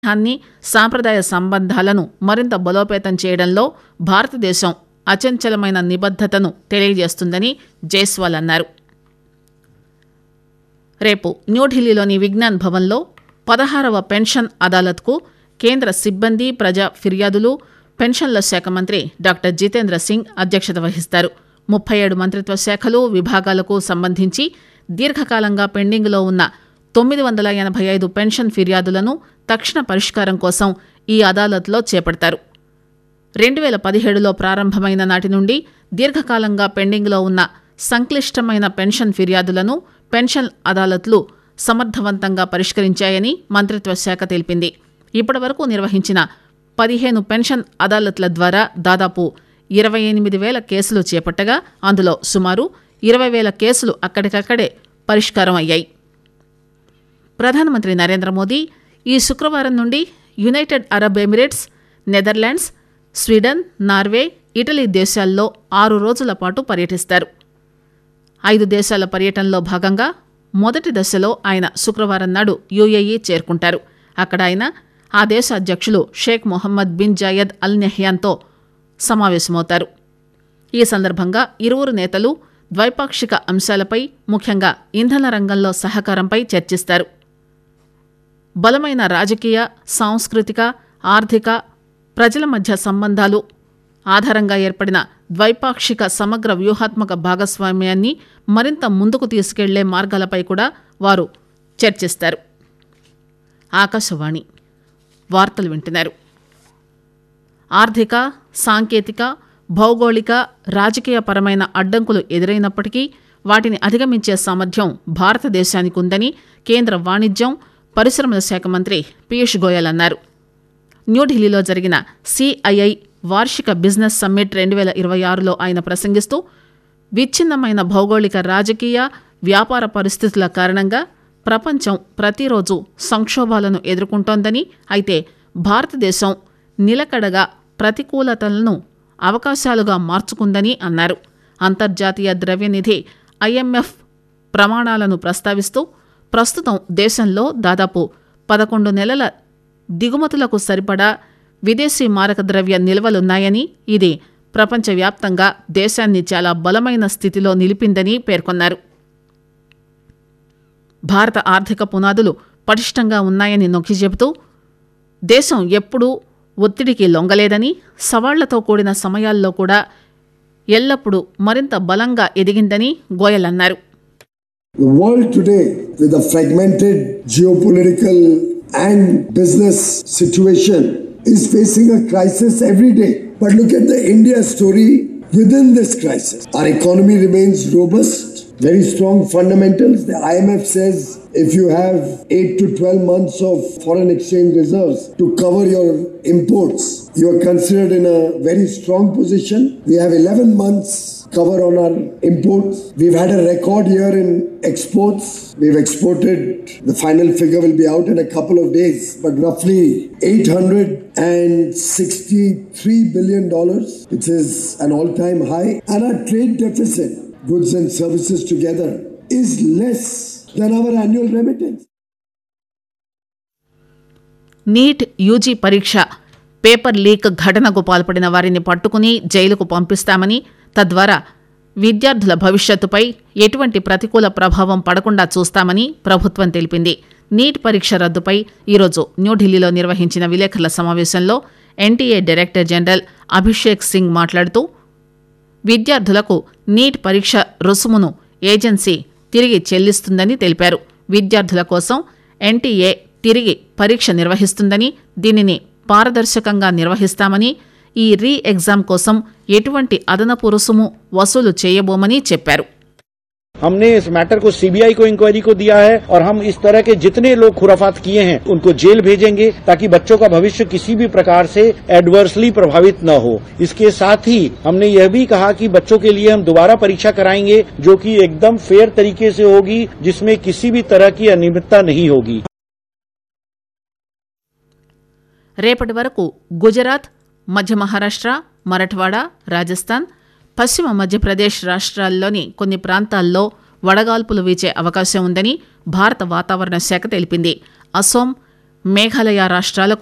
స్నేహాన్ని సాంప్రదాయ సంబంధాలను మరింత బలోపేతం చేయడంలో భారతదేశం అచంచలమైన నిబద్దతను తెలియజేస్తుందని జైస్వాల్ అన్నారు రేపు న్యూఢిల్లీలోని విజ్ఞాన్ భవన్లో పదహారవ పెన్షన్ అదాలత్కు కేంద్ర సిబ్బంది ప్రజా ఫిర్యాదులు పెన్షన్ల శాఖ మంత్రి డాక్టర్ జితేంద్ర సింగ్ అధ్యక్షత వహిస్తారు ముప్పై ఏడు మంత్రిత్వ శాఖలు విభాగాలకు సంబంధించి దీర్ఘకాలంగా పెండింగ్లో ఉన్న తొమ్మిది వందల ఎనభై ఐదు పెన్షన్ ఫిర్యాదులను తక్షణ పరిష్కారం కోసం ఈ అదాలత్లో చేపడతారు రెండు వేల పదిహేడులో ప్రారంభమైన నాటి నుండి దీర్ఘకాలంగా పెండింగ్లో ఉన్న సంక్లిష్టమైన పెన్షన్ ఫిర్యాదులను పెన్షన్ అదాలత్లు సమర్థవంతంగా పరిష్కరించాయని మంత్రిత్వ శాఖ తెలిపింది ఇప్పటివరకు నిర్వహించిన పదిహేను పెన్షన్ అదాలత్ల ద్వారా దాదాపు ఇరవై ఎనిమిది వేల కేసులు చేపట్టగా అందులో సుమారు ఇరవై వేల కేసులు అక్కడికక్కడే పరిష్కారం అయ్యాయి ప్రధానమంత్రి నరేంద్ర మోదీ ఈ శుక్రవారం నుండి United Arab Emirates Netherlands Sweden Norway Italy దేశాల్లో ఆరు రోజుల పాటు పర్యటిస్తారు ఐదు దేశాల పర్యటనలో భాగంగా మొదటి దశలో ఆయన శుక్రవారం నాడు యుఏఈ చేరుకుంటారు అక్కడ ఆయన ఆ దేశ అధ్యక్షులు Sheikh Mohammed bin Zayed Al నెహ్యాన్తో సమావేశమవుతారు ఈ సందర్భంగా ఇరువురు నేతలు ద్వైపాక్షిక అంశాలపై ముఖ్యంగా ఇంధన రంగంలో సహకారంపై చర్చిస్తారు బలమైన రాజకీయ సాంస్కృతిక ఆర్థిక ప్రజల మధ్య సంబంధాలు ఆధారంగా ఏర్పడిన ద్వైపాక్షిక సమగ్ర వ్యూహాత్మక భాగస్వామ్యాన్ని మరింత ముందుకు తీసుకెళ్లే మార్గాలపై కూడా వారు చర్చిస్తారు ఆకాశవాణి వార్తలు వింటున్నారు ఆర్థిక సాంకేతిక భౌగోళిక రాజకీయపరమైన అడ్డంకులు ఎదురైనప్పటికీ వాటిని అధిగమించే సామర్థ్యం భారతదేశానికి ఉందని కేంద్ర వాణిజ్యం పరిశ్రమల శాఖ మంత్రి పీయూష్ గోయల్ అన్నారు న్యూఢిల్లీలో జరిగిన సిఐఐ వార్షిక బిజినెస్ సమ్మిట్ రెండు వేల ఇరవై ఆరులో ఆయన ప్రసంగిస్తూ విచ్ఛిన్నమైన భౌగోళిక రాజకీయ వ్యాపార పరిస్థితుల కారణంగా ప్రపంచం ప్రతిరోజు సంక్షోభాలను ఎదుర్కొంటోందని అయితే భారతదేశం నిలకడగా ప్రతికూలతలను అవకాశాలుగా మార్చుకుందని అన్నారు అంతర్జాతీయ ద్రవ్యనిధి ఐఎంఎఫ్ ప్రమాణాలను ప్రస్తావిస్తూ ప్రస్తుతం దేశంలో దాదాపు పదకొండు నెలల దిగుమతులకు సరిపడా విదేశీ మారక ద్రవ్య నిల్వలున్నాయని ఇది ప్రపంచవ్యాప్తంగా దేశాన్ని చాలా బలమైన స్థితిలో నిలిపిందని పేర్కొన్నారు భారత ఆర్థిక పునాదులు పటిష్టంగా ఉన్నాయని నొక్కి చెబుతూ దేశం ఎప్పుడూ ఒత్తిడికి లొంగలేదని సవాళ్లతో కూడిన సమయాల్లో కూడా ఎల్లప్పుడూ మరింత బలంగా ఎదిగిందని గోయల్ అన్నారు The world today, with a fragmented geopolitical and business situation, is facing a crisis every day. But look at the India story within this crisis. Our economy remains robust, very strong fundamentals. The IMF says if you have 8 to 12 months of foreign exchange reserves to cover your imports, you are considered in a very strong position. We have 11 months cover on our imports. We've had a record year in exports. We've exported, the final figure will be out in a couple of days, but roughly 863 billion dollars, which is an all-time high. And our trade deficit, goods and services together, is less than our annual remittance. NEET UG పరీక్ష paper leak ఘటనకు పాల్పడిన వారిని పట్టుకుని జైలుకు పంపిస్తామని తద్వారా విద్యార్థుల భవిష్యత్తుపై ఎటువంటి ప్రతికూల ప్రభావం పడకుండా చూస్తామని ప్రభుత్వం తెలిపింది నీట్ పరీక్ష రద్దుపై ఈరోజు న్యూఢిల్లీలో నిర్వహించిన విలేకరుల సమావేశంలో NTA director general Abhishek Singh మాట్లాడుతూ విద్యార్థులకు నీట్ పరీక్ష రుసుమును ఏజెన్సీ తిరిగి చెల్లిస్తుందని తెలిపారు విద్యార్థుల కోసం ఎన్టీఏ తిరిగి పరీక్ష నిర్వహిస్తుందని దీనిని పారదర్శకంగా నిర్వహిస్తామని ఈ రీ ఎగ్జామ్ కోసం ఎటువంటి అదనపు రుసుము వసూలు చేయబోమని చెప్పారు हमने इस मैटर को सीबीआई को इंक्वायरी को दिया है और हम इस तरह के जितने लोग खुराफात किए हैं उनको जेल भेजेंगे ताकि बच्चों का भविष्य किसी भी प्रकार से एडवर्सली प्रभावित न हो इसके साथ ही हमने यह भी कहा कि बच्चों के लिए हम दोबारा परीक्षा कराएंगे जो कि एकदम फेयर तरीके से होगी जिसमें किसी भी तरह की अनियमितता नहीं होगी రేపటి వరకు గుజరాత్ మధ్య మహారాష్ట్ర మరఠ్వాడా రాజస్థాన్ పశ్చిమ మధ్యప్రదేశ్ రాష్ట్రాల్లోని కొన్ని ప్రాంతాల్లో వడగాల్పులు వీచే అవకాశం ఉందని భారత వాతావరణ శాఖ తెలిపింది అసోం మేఘాలయ రాష్ట్రాలకు